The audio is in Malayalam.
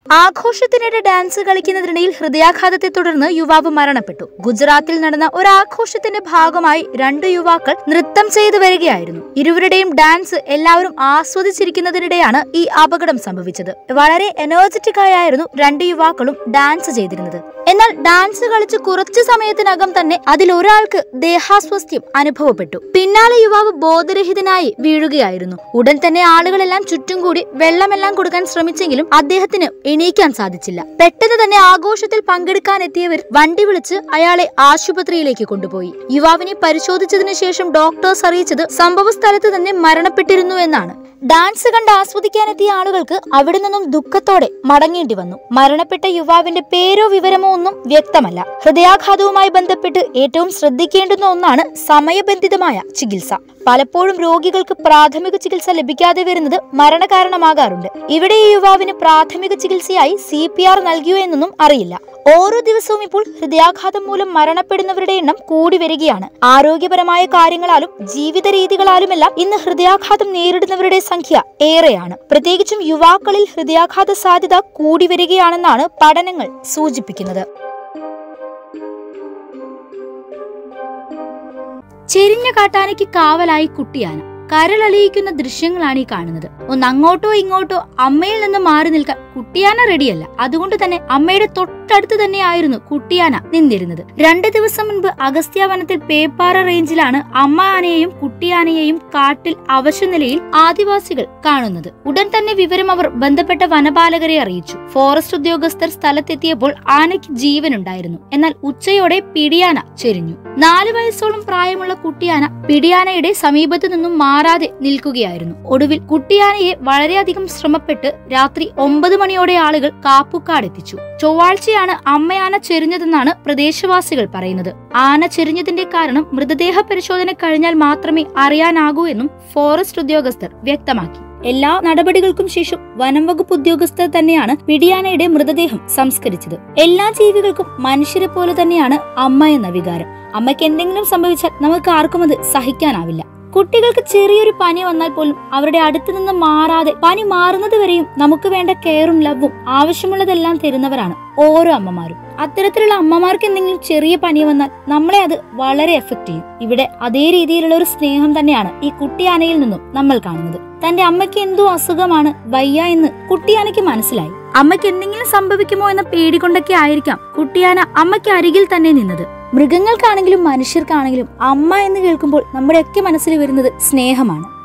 ആഘോഷത്തിനിടെ ഡാൻസ് കളിക്കുന്നതിനിടയിൽ ഹൃദയാഘാതത്തെ തുടർന്ന് യുവാവ് മരണപ്പെട്ടു ഗുജറാത്തിൽ നടന്ന ഒരു ആഘോഷത്തിന്റെ ഭാഗമായി രണ്ടു യുവാക്കൾ നൃത്തം ചെയ്തു വരികയായിരുന്നു ഇരുവരുടെയും ഡാൻസ് എല്ലാവരും ആസ്വദിച്ചിരിക്കുന്നതിനിടെയാണ് ഈ അപകടം സംഭവിച്ചത് വളരെ എനർജറ്റിക് ആയിരുന്നു രണ്ട് യുവാക്കളും ഡാൻസ് ചെയ്തിരുന്നത് എന്നാൽ ഡാൻസ് കളിച്ച് കുറച്ചു സമയത്തിനകം തന്നെ അതിലൊരാൾക്ക് ദേഹാസ്വസ്ഥ്യം അനുഭവപ്പെട്ടു പിന്നാലെ യുവാവ് ബോധരഹിതനായി വീഴുകയായിരുന്നു ഉടൻ തന്നെ ആളുകളെല്ലാം ചുറ്റും കൂടി വെള്ളമെല്ലാം കൊടുക്കാൻ ശ്രമിച്ചെങ്കിലും അദ്ദേഹത്തിന് എണീക്കാൻ സാധിച്ചില്ല പെട്ടെന്ന് തന്നെ ആഘോഷത്തിൽ പങ്കെടുക്കാൻ എത്തിയവർ വണ്ടി വിളിച്ച് അയാളെ ആശുപത്രിയിലേക്ക് കൊണ്ടുപോയി യുവാവിനെ പരിശോധിച്ചതിനു ശേഷം ഡോക്ടേഴ്സ് അറിയിച്ചത് സംഭവ സ്ഥലത്ത് തന്നെ മരണപ്പെട്ടിരുന്നു എന്നാണ് ഡാൻസ് കണ്ട് ആസ്വദിക്കാനെത്തിയ ആളുകൾക്ക് അവിടെ നിന്നും ദുഃഖത്തോടെ മടങ്ങേണ്ടി വന്നു മരണപ്പെട്ട യുവാവിന്റെ പേരോ വിവരമോ ഒന്നും വ്യക്തമല്ല ഹൃദയാഘാതവുമായി ബന്ധപ്പെട്ട് ഏറ്റവും ശ്രദ്ധിക്കേണ്ടുന്ന ഒന്നാണ് സമയബന്ധിതമായ ചികിത്സ പലപ്പോഴും രോഗികൾക്ക് പ്രാഥമിക ചികിത്സ ലഭിക്കാതെ വരുന്നത് മരണകാരണമാകാറുണ്ട് ഇവിടെ ഈ യുവാവിന് പ്രാഥമിക ചികിത്സയായി സി പി ആർ നൽകിയോ എന്നൊന്നും അറിയില്ല ഓരോ ദിവസവും ഇപ്പോൾ ഹൃദയാഘാതം മൂലം മരണപ്പെടുന്നവരുടെ എണ്ണം കൂടി വരികയാണ് ആരോഗ്യപരമായ കാര്യങ്ങളാലും ജീവിത രീതികളാലുമെല്ലാം ഇന്ന് ഹൃദയാഘാതം നേരിടുന്നവരുടെ സംഖ്യ ഏറെയാണ് പ്രത്യേകിച്ചും യുവാക്കളിൽ ഹൃദയാഘാത സാധ്യത കൂടി വരികയാണെന്നാണ് പഠനങ്ങൾ സൂചിപ്പിക്കുന്നത് ചെരിഞ്ഞ കാട്ടാനയ്ക്ക് കാവലായി കുട്ടിയാന കരളലിയിക്കുന്ന ദൃശ്യങ്ങളാണ് ഈ കാണുന്നത് ഒന്ന് അങ്ങോട്ടോ ഇങ്ങോട്ടോ അമ്മയിൽ നിന്ന് മാറി നിൽക്കാൻ കുട്ടിയാന റെഡിയല്ല അതുകൊണ്ട് തന്നെ അമ്മയുടെ തൊട്ടടുത്ത് തന്നെയായിരുന്നു കുട്ടിയാന നിന്നിരുന്നത് രണ്ട് ദിവസം മുൻപ് അഗസ്ത്യാവനത്തിൽ പേപ്പാറ റേഞ്ചിലാണ് അമ്മ ആനയെയും കുട്ടിയാനയെയും കാട്ടിൽ അവശനിലയിൽ ആദിവാസികൾ കാണുന്നത് ഉടൻ തന്നെ വിവരം അവർ ബന്ധപ്പെട്ട വനപാലകരെ അറിയിച്ചു ഫോറസ്റ്റ് ഉദ്യോഗസ്ഥർ സ്ഥലത്തെത്തിയപ്പോൾ ആനയ്ക്ക് ജീവനുണ്ടായിരുന്നു എന്നാൽ ഉച്ചയോടെ പിടിയാന ചെരിഞ്ഞു നാല് വയസ്സോളം പ്രായമുള്ള കുട്ടിയാന പിടിയാനയുടെ സമീപത്തു നിന്നും മാറാതെ നിൽക്കുകയായിരുന്നു ഒടുവിൽ കുട്ടിയാനയെ വളരെയധികം ശ്രമപ്പെട്ട് രാത്രി ഒമ്പത് മണിയോടെ ആളുകൾ കാപ്പുക്കാടെത്തിച്ചു ചൊവ്വാഴ്ചയാണ് അമ്മയാന ചെരിഞ്ഞതെന്നാണ് പ്രദേശവാസികൾ പറയുന്നത് ആന ചെരിഞ്ഞതിന്റെ കാരണം മൃതദേഹ പരിശോധന കഴിഞ്ഞാൽ മാത്രമേ അറിയാനാകൂ എന്നും ഫോറസ്റ്റ് ഉദ്യോഗസ്ഥർ വ്യക്തമാക്കി എല്ലാ നടപടികൾക്കും ശേഷം വനം വകുപ്പ് ഉദ്യോഗസ്ഥർ തന്നെയാണ് പിടിയാനയുടെ മൃതദേഹം സംസ്കരിച്ചത് എല്ലാ ജീവികൾക്കും മനുഷ്യരെ പോലെ തന്നെയാണ് അമ്മ എന്ന വികാരം അമ്മയ്ക്ക് എന്തെങ്കിലും സംഭവിച്ചാൽ നമുക്ക് ആർക്കും അത് സഹിക്കാനാവില്ല കുട്ടികൾക്ക് ചെറിയൊരു പനി വന്നാൽ പോലും അവരുടെ അടുത്ത് നിന്ന് മാറാതെ പനി മാറുന്നത് വരെയും നമുക്ക് വേണ്ട കെയറും ലവും ആവശ്യമുള്ളതെല്ലാം തരുന്നവരാണ് ഓരോ അമ്മമാരും അത്തരത്തിലുള്ള അമ്മമാർക്ക് എന്തെങ്കിലും ചെറിയ പനി വന്നാൽ നമ്മളെ അത് വളരെ എഫക്ട് ചെയ്യും ഇവിടെ അതേ രീതിയിലുള്ള ഒരു സ്നേഹം തന്നെയാണ് ഈ കുട്ടിയാനയിൽ നിന്നും നമ്മൾ കാണുന്നത് തന്റെ അമ്മയ്ക്ക് എന്തോ അസുഖമാണ് വയ്യ എന്ന് കുട്ടിയാനയ്ക്ക് മനസ്സിലായി അമ്മയ്ക്ക് എന്തെങ്കിലും സംഭവിക്കുമോ എന്ന പേടി കൊണ്ടൊക്കെ ആയിരിക്കാം കുട്ടിയാന അമ്മയ്ക്ക് അരികിൽ തന്നെ നിന്നത് മൃഗങ്ങൾക്കാണെങ്കിലും മനുഷ്യർക്കാണെങ്കിലും അമ്മ എന്ന് കേൾക്കുമ്പോൾ നമ്മുടെയൊക്കെ മനസ്സിൽ വരുന്നത് സ്നേഹമാണ്